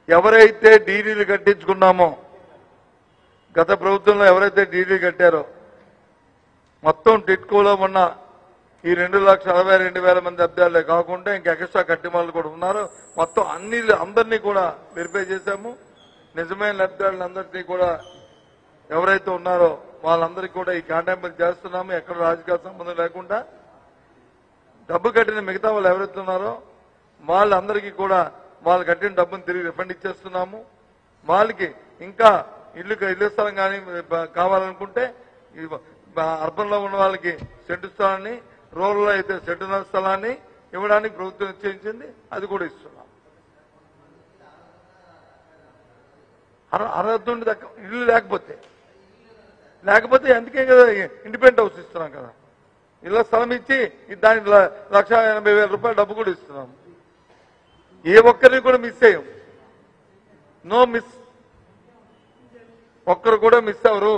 ఎవరైతే డీడీలు కట్టించుకున్నామో గత ప్రభుత్వంలో ఎవరైతే డీడీలు కట్టారో మొత్తం టిట్కోలో ఉన్న ఈ రెండు లక్షల అరవై రెండు వేల మంది అభ్యర్థులే కాకుండా ఇంకా ఎక్స్ట్రా కట్టి వాళ్ళు కూడా ఉన్నారు మొత్తం అన్ని అందరినీ కూడా వెరిఫై చేశాము నిజమైన లబ్ధిదారులందరినీ కూడా ఎవరైతే ఉన్నారో వాళ్ళందరికీ కూడా ఈ కాంటాంబర్ చేస్తున్నాము ఎక్కడ రాజకీయ సంబంధం లేకుండా డబ్బు కట్టిన మిగతా వాళ్ళు ఎవరైతే ఉన్నారో వాళ్ళందరికీ కూడా వాళ్ళు కట్టిన డబ్బును తిరిగి రిఫండ్ ఇచ్చేస్తున్నాము వాళ్ళకి ఇంకా ఇల్లు ఇల్లు స్థలం కానీ కావాలనుకుంటే అర్బన్ లో ఉన్న వాళ్ళకి సెంటు స్థలాన్ని రూరల్ లో అయితే సెంటున్నర స్థలాన్ని ఇవ్వడానికి ప్రభుత్వం నిశ్చయించింది అది కూడా ఇస్తున్నాం అర- అర్హత ఉండి దక్క ఇల్లు లేకపోతే లేకపోతే అందుకే కదా ఇండిపెండెంట్ హౌస్ ఇస్తున్నాం కదా ఇళ్ళ స్థలం ఇచ్చి ఈ దానికి ల- లక్ష ఎనభై వేల రూపాయల డబ్బు కూడా ఇస్తున్నాం ఏ ఒక్కరిని కూడా మిస్ అయ్యాం నో మిస్ ఒక్కరు కూడా మిస్ అవరు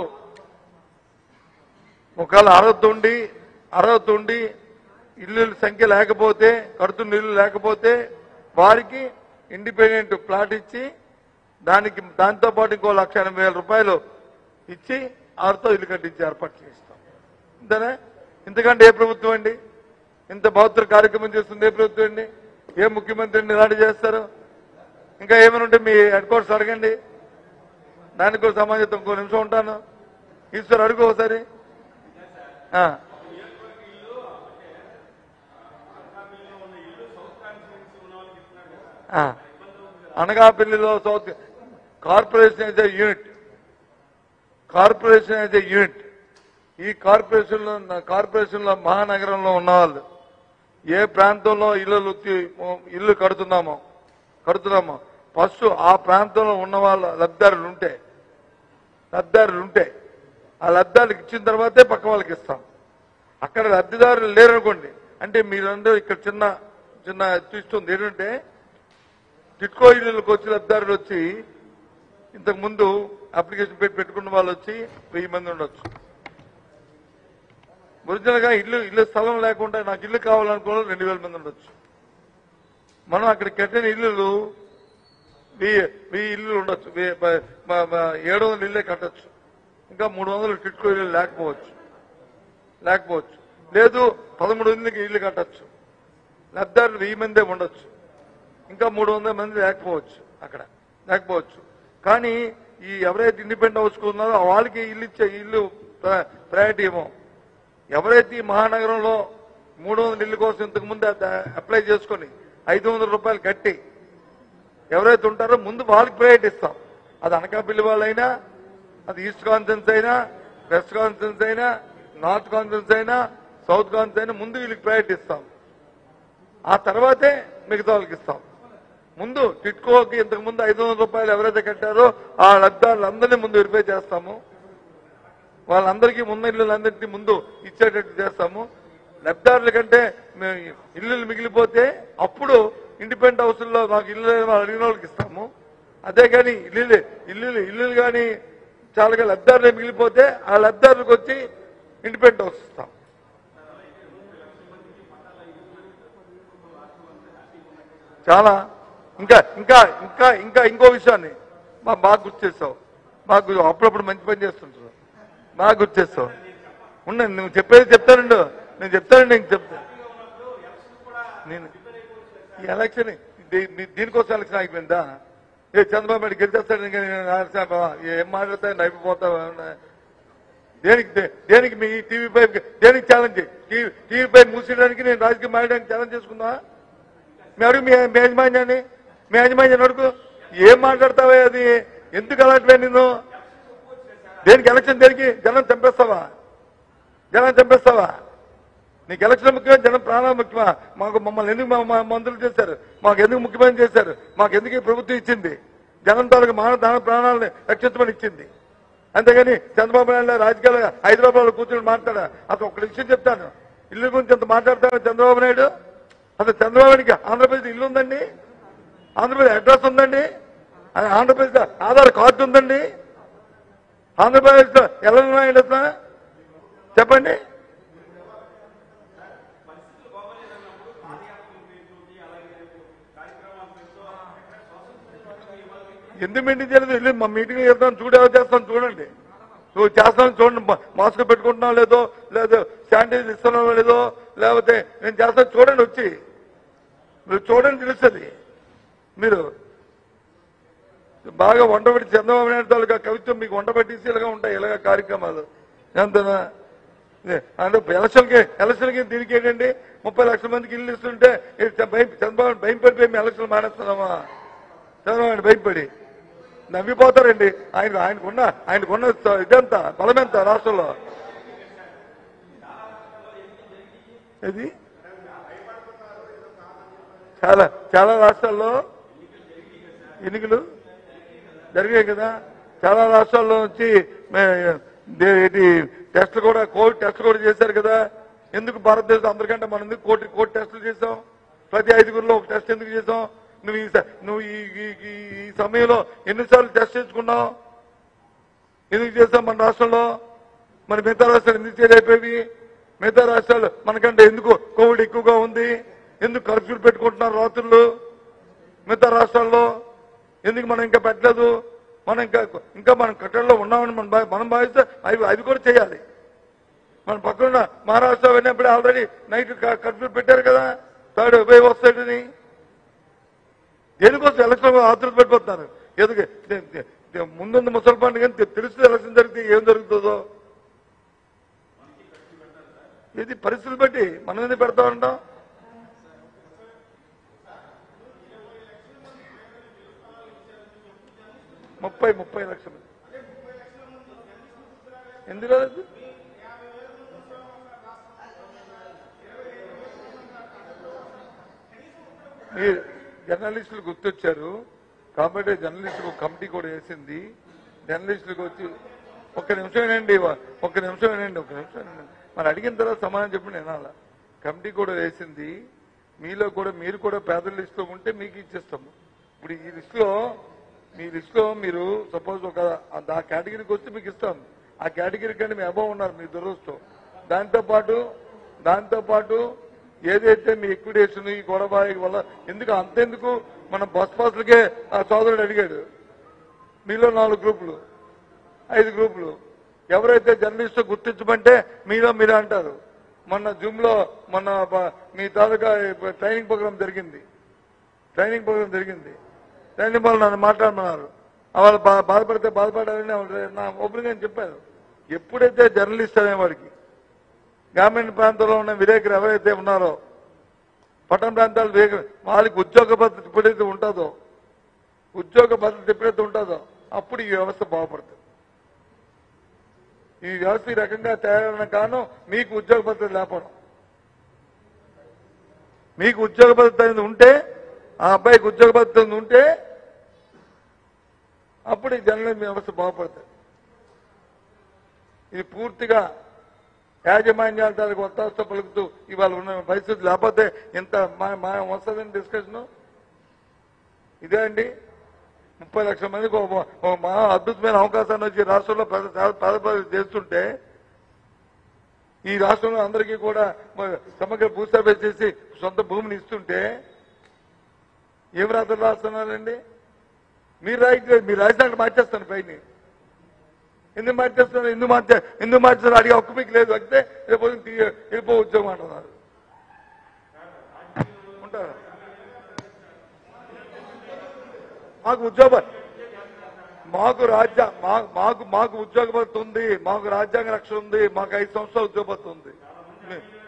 ఒకవేళ అర్హత ఉండి అర్హత ఉండి ఇల్లు సంఖ్య లేకపోతే కడుతున్న ఇల్లు లేకపోతే వారికి ఇండిపెండెంట్ ప్లాట్ ఇచ్చి దానికి దాంతో పాటు ఇంకో లక్ష ఎనభై వేల రూపాయలు ఇచ్చి ఆరుతో ఇల్లు కట్టించి ఏర్పాటు చేస్తాం ఇంతనే ఇంతకంటే ఏ ప్రభుత్వం అండి ఇంత బహుత్తర కార్యక్రమం చేస్తుంది ఏ ప్రభుత్వం అండి ఏ ముఖ్యమంత్రిని ఇలాంటి చేస్తారు ఇంకా ఏమైనా ఉంటే మీ హెడ్ క్వార్టర్స్ అడగండి దానికి కూడా సమాజం ఇంకో నిమిషం ఉంటాను ఈశ్వర్ అడుగు ఒకసారి ఆ. ఆ. అనకాపల్లిలో సౌత్ కార్పొరేషన్ అయితే యూనిట్ కార్పొరేషన్ అయితే యూనిట్ ఈ కార్పొరేషన్ లో కార్పొరేషన్ లో మహానగరంలో ఉన్నవాళ్ళు ఏ ప్రాంతంలో ఇల్లు ఇల్లు కడుతున్నామో కడుతున్నామో ఫస్ట్ ఆ ప్రాంతంలో ఉన్న వాళ్ళ లబ్ధిదారులు ఉంటే లబ్ధిదారులు ఉంటే ఆ లబ్ధిదారులకు ఇచ్చిన తర్వాతే పక్క వాళ్ళకి ఇస్తాం అక్కడ లబ్ధిదారులు లేరనుకోండి అంటే మీరందరూ ఇక్కడ చిన్న చిన్న ట్విస్ట్ ఉంది ఏంటంటే టిట్కో ఇళ్ళకి వచ్చి లబ్ధిదారులు వచ్చి ఇంతకు ముందు అప్లికేషన్ పెట్టి పెట్టుకున్న వాళ్ళు వచ్చి వెయ్యి మంది ఉండొచ్చు ఒరిజినల్ గా ఇల్లు ఇల్లు స్థలం లేకుండా నాకు ఇల్లు కావాలనుకున్న రెండు వేల మంది ఉండొచ్చు మనం అక్కడ కట్టిన ఇల్లులు వెయ్యి వెయ్యి ఇల్లు ఉండొచ్చు వెయ్యి- ప- మ- మ- ఏడు వందల ఇల్లే కట్టొచ్చు ఇంకా మూడు వందలు టిట్కో ఇల్లు లేకపోవచ్చు లేకపోవచ్చు లేదు పదమూడు వందలకి ఇల్లు కట్టొచ్చు లబ్ధారులు వెయ్యి మందే ఉండొచ్చు ఇంకా మూడు వందల మంది లేకపోవచ్చు అక్కడ లేకపోవచ్చు కానీ ఈ ఎవరైతే ఇండిపెండెంట్ హౌస్ ఉన్నారో వాళ్ళకి ఇల్లు ఇచ్చే ఇల్లు ప్ర- ప్రయారిటీ ఏమో ఎవరైతే ఈ మహానగరంలో మూడు వందల ఇల్లు కోసం ఇంతకు ముందు అప్లై చేసుకొని ఐదు వందల రూపాయలు కట్టి ఎవరైతే ఉంటారో ముందు వాళ్ళకి ప్రయారిటీ ఇస్తాం అది అనకాపల్లి వాళ్ళైనా అది ఈస్ట్ కాన్ఫరెన్స్ అయినా వెస్ట్ కాన్ఫరెన్స్ అయినా నార్త్ కాన్ఫరెన్స్ అయినా సౌత్ కాన్ఫరెన్స్ అయినా ముందు వీళ్ళకి ప్రయారిటీ ఇస్తాం ఆ తర్వాతే మిగతా వాళ్ళకి ఇస్తాం ముందు టిట్కోకి ఇంతకు ముందు ఐదు వందల రూపాయలు ఎవరైతే కట్టారో ఆ లబ్ధారులందరినీ ముందు వెరిఫై చేస్తాము వాళ్ళందరికీ ఉన్న ఇళ్ళందరికీ ముందు ఇచ్చేటట్టు చేస్తాము లబ్ధారుల కంటే మే- ఇల్లులు మిగిలిపోతే అప్పుడు ఇండిపెండెంట్ హౌస్లో మాకు ఇల్లు లేని వాళ్ళు అడిగిన వాళ్ళకి ఇస్తాము అదే కానీ ఇల్లు ఇల్లు ఇల్లులు కానీ చాలా లబ్ధారులే మిగిలిపోతే ఆ లబ్ధారులకు వచ్చి ఇండిపెండెంట్ హౌస్ ఇస్తాం చాలా ఇంకా ఇంకా ఇంకా ఇంకా ఇంకో విషయాన్ని మా బాగా గుర్తు చేస్తావు బాగా గుర్తు- అప్పుడప్పుడు మంచి పని చేస్తుంటారు బాగా గుర్తు చేస్తావు ఉండ నువ్వు చెప్పేది చెప్తానండు నేను చెప్తానండి ఇంక చెప్తా నేను ఈ ఎలక్షన్ దీ- దీ- దీనికోసం ఎలక్షన్ ఆగిపోయిందా ఏ చంద్రబాబు నాయుడు గెలిచేస్తాడు ఇంకా నేను రాజశేఖర ఏం మాట్లాడతా అయిపోతావా దేనికి దే- దేనికి మీ టీవీ పై దేనికి ఛాలెంజ్ టీవీ పై మూసేయడానికి నేను రాజకీయం మారడానికి ఛాలెంజ్ చేసుకుందా మీ అడుగు మీ మీ యజమాన్యాన్ని మీ యజమాన్యాన్ని అడుగు ఏం మాట్లాడతావా అది ఎందుకు అలాంటివే నిన్ను దేనికి ఎలక్షన్ దేనికి జనం చంపేస్తావా జనం చంపేస్తావా నీకు ఎలక్షన్ ముఖ్యమా జనం ప్రాణాలు ముఖ్యమా మాకు మమ్మల్ని ఎందుకు మా- మా మంత్రులు చేశారు మాకు ఎందుకు ముఖ్యమైన చేశారు మాకు ఎందుకు ఈ ప్రభుత్వం ఇచ్చింది జనం తాలూకు మానవ దాన ప్రాణాలని రక్షించమని ఇచ్చింది అంతేగాని చంద్రబాబు నాయుడు రాజకీయాలు హైదరాబాద్ లో కూర్చొని మాట్లాడా అసలు ఒక విషయం చెప్తాను ఇల్లు గురించి ఎంత మాట్లాడతాడు చంద్రబాబు నాయుడు అసలు చంద్రబాబు నాయుడికి ఆంధ్రప్రదేశ్ ఇల్లు ఉందండి ఆంధ్రప్రదేశ్ అడ్రస్ ఉందండి ఆ ఆంధ్రప్రదేశ్ ఆధార్ కార్డు ఉందండి ఆంధ్రప్రదేశ్ లో ఎలా ఉన్నాయండి అసలు చెప్పండి ఎందుకు మెయింటైన్ చేయలేదు వెళ్ళి మా మీటింగ్ వెళ్తాను చూడేవో చేస్తాను చూడండి నువ్వు చేస్తాను చూడండి మా- మాస్క్ పెట్టుకుంటున్నావు లేదో లేదా శానిటైజర్ ఇస్తున్నావు లేదో లేకపోతే నేను చేస్తాను చూడండి వచ్చి మీరు చూడండి తెలుస్తుంది మీరు బాగా వంట పెట్టి చంద్రబాబు నాయుడు తాలూకా కవిత్వం మీకు వంట పెట్టేసి ఇలాగా ఉంటాయి ఇలాగ కార్యక్రమాలు ఎంతనా ఇదే, అంటే ఎలక్షన్కి ఎలక్షన్కి దీనికి ఏంటండి ముప్పై లక్షల మందికి ఇల్లు ఇస్తుంటే ఇది చ- భయం చంద్రబాబు భయం పడిపోయి మేము ఎలక్షన్ మానేస్తున్నామా చంద్రబాబు నాయుడు భయపడి నవ్విపోతారండి ఆయన ఆయనకున్న ఆయనకున్న స- ఇదెంత బలమెంత రాష్ట్రంలో ఇది చాలా చాలా రాష్ట్రాల్లో ఎన్నికలు జరిగాయి కదా చాలా రాష్ట్రాల్లో నుంచి మే- దే- ఏంటి టెస్టులు కూడా కోవిడ్ టెస్టులు కూడా చేశారు కదా ఎందుకు భారతదేశం అందరికంటే మనం ఎందుకు కోటి కోటి టెస్టులు చేసాం ప్రతి ఐదుగురిలో ఒక టెస్ట్ ఎందుకు చేసాం నువ్వు ఈ స- నువ్వు ఈ ఈ- ఈ- ఈ సమయంలో ఎన్నిసార్లు టెస్ట్ చేసుకున్నావు ఎందుకు చేసాం మన రాష్ట్రంలో మరి మిగతా రాష్ట్రాలు ఎందుకు చేయలేకపోయి మిగతా రాష్ట్రాలు మనకంటే ఎందుకు కోవిడ్ ఎక్కువగా ఉంది ఎందుకు కర్ఫ్యూలు పెట్టుకుంటున్నారు రాత్రులు మిగతా రాష్ట్రాల్లో ఎందుకు మనం ఇంకా పెట్టలేదు మనం ఇంకా ఇంకా మనం కట్టడిలో ఉన్నామని మనం భా- మనం భావిస్తే అవి అవి కూడా చేయాలి మన పక్కన మహారాష్ట్ర వెళ్ళినప్పుడు ఆల్రెడీ నైట్ కర్ఫ్యూ పెట్టారు కదా థర్డ్ వేవ్ వస్తాడని దేనికోసం ఎలక్షన్ ఆతృత పెట్టిపోతున్నారు ఎందుకు దే- దే- దే- ముందుంది ముసలి పండుగ అని తె- తెలుసు ఎలక్షన్ జరిగితే ఏం జరుగుతుందో ఇది పరిస్థితులు బట్టి మనం ఎందుకు పెడతా ఉంటాం ముప్పై ముప్పై లక్షలు ఎందుకు రాలేదు? మీరు జర్నలిస్టులు గుర్తొచ్చారు కాబట్టి జర్నలిస్టులకు కమిటీ కూడా వేసింది జర్నలిస్టులకు వచ్చి ఒక్క నిమిషం వినండి ఒక్క నిమిషం వినండి ఒక్క నిమిషం వినండి మరి అడిగిన తర్వాత సమాధానం చెప్పి నేను అలా కమిటీ కూడా వేసింది మీలో కూడా మీరు కూడా పేదల లిస్టులో ఉంటే మీకు ఇచ్చేస్తాము ఇప్పుడు ఈ లిస్టులో మీ లిస్టులో మీరు సపోజ్ ఒక ఆ కేటగిరీకి వస్తే మీకు ఇస్తాం ఆ కేటగిరీ కంటే మీ అభావం ఉన్నారు మీ దురదృష్టం దాంతో పాటు దాంతో పాటు ఏదైతే మీ ఎక్విడేషన్ ఈ గొడవ ఈ వల్ల ఎందుకు అంతెందుకు మన బస్ పాస్లకే ఆ సోదరుడు అడిగాడు మీలో నాలుగు గ్రూపులు ఐదు గ్రూపులు ఎవరైతే జర్నలిస్టు గుర్తించమంటే మీలో మీరే అంటారు మొన్న జూమ్ లో మొన్న బ- మీ తాలూకా ట్రైనింగ్ ప్రోగ్రామ్ జరిగింది ట్రైనింగ్ ప్రోగ్రామ్ జరిగింది ట్రైనింగ్ వాళ్ళు నన్ను మాట్లాడమన్నారు వాళ్ళు బా- బాధపడితే బాధపడాలని వాళ్ళు నా ఓపెన్ గా చెప్పారు ఎప్పుడైతే జర్నలిస్ట్ అనేవాడికి గ్రామీణ ప్రాంతంలో ఉన్న విలేకరు ఎవరైతే ఉన్నారో పట్టణ ప్రాంతాలు విలేకరు వాళ్ళకి ఉద్యోగ భద్రత ఎప్పుడైతే ఉంటుందో ఉద్యోగ భద్రత ఎప్పుడైతే ఉంటుందో అప్పుడు ఈ వ్యవస్థ బాగుపడుతుంది ఈ వ్యవస్థ ఈ రకంగా తయారైన కారణం మీకు ఉద్యోగ భద్రత లేకపోవడం మీకు ఉద్యోగ భద్రత అనేది ఉంటే ఆ అబ్బాయికి ఉద్యోగ భద్రత అనేది ఉంటే అప్పుడు ఈ జర్నలిజం వ్యవస్థ బాగుపడుతుంది ఇది పూర్తిగా యాజమాన్యాల తాలూకు ఒత్తాస పలుకుతూ ఇవాళ ఉన్న పరిస్థితి లేకపోతే ఇంత మా- మా- వస్తుందని డిస్కషన్ ఇదే అండి ముప్పై లక్షల మందికి ఒక ఒక మహా అద్భుతమైన అవకాశాన్ని వచ్చి రాష్ట్రంలో పెద్ద పేద ప్రజలు చేస్తుంటే ఈ రాష్ట్రంలో అందరికీ కూడా మ- సమగ్ర భూ సర్వే చేసి సొంత భూమిని ఇస్తుంటే ఏం రాత్రులు రాస్తున్నారండి మీరు రాయట్లేదు మీరు రాసినట్టు మార్చేస్తాను పైన ఎందుకు మార్చేస్తున్నారు ఎందుకు మార్చే ఎందుకు మార్చేస్తారు అడిగే హక్కు మీకు లేదు అయితే రేపు పొద్దున్న తీ- వెళ్ళిపో ఉద్యోగం అంటున్నారు ఉంటారా మాకు ఉద్యోగ మాకు రాజ్య మా- మాకు మాకు ఉద్యోగ భద్రత ఉంది మాకు రాజ్యాంగ రక్షణ ఉంది మాకు ఐదు సంవత్సరాల ఉద్యోగ భద్రత ఉంది